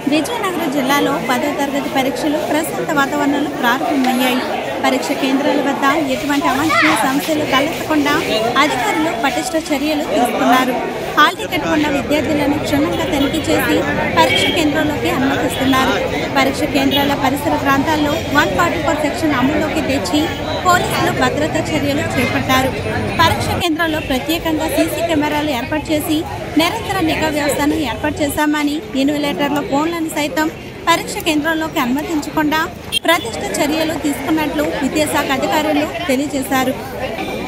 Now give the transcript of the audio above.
విజయనగరం జిల్లాలో పదో తరగతి పరీక్షలు ప్రశాంత వాతావరణంలో ప్రారంభమయ్యాయి పరీక్ష కేంద్రాల వద్ద ఎటువంటి అవాంఛనీయ సమస్యలు తలెత్తకుండా అధికారులు పటిష్ట చర్యలు తీసుకున్నారు హాల్ టికెట్ ఉన్న విద్యార్థులను క్షుణ్ణంగా తనిఖీ చేసి పరీక్ష కేంద్రంలోకి అనుమతిస్తున్నారు పరీక్ష కేంద్రాల పరిసర ప్రాంతాల్లో వన్ ఫార్టీ ఫోర్ సెక్షన్ అమల్లోకి తెచ్చి పోలీసులు భద్రతా చర్యలు చేపట్టారు పరీక్ష కేంద్రాల్లో ప్రత్యేకంగా సీసీ కెమెరాలు ఏర్పాటు చేసి నిరంతర నిఘా వ్యవస్థను ఏర్పాటు చేశామని ఇన్విలేటర్ల ఫోన్లను సైతం పరీక్ష కేంద్రంలోకి అనుమతించకుండా ప్రతిష్ట చర్యలు తీసుకున్నట్లు విద్యాశాఖ అధికారులు తెలియజేశారు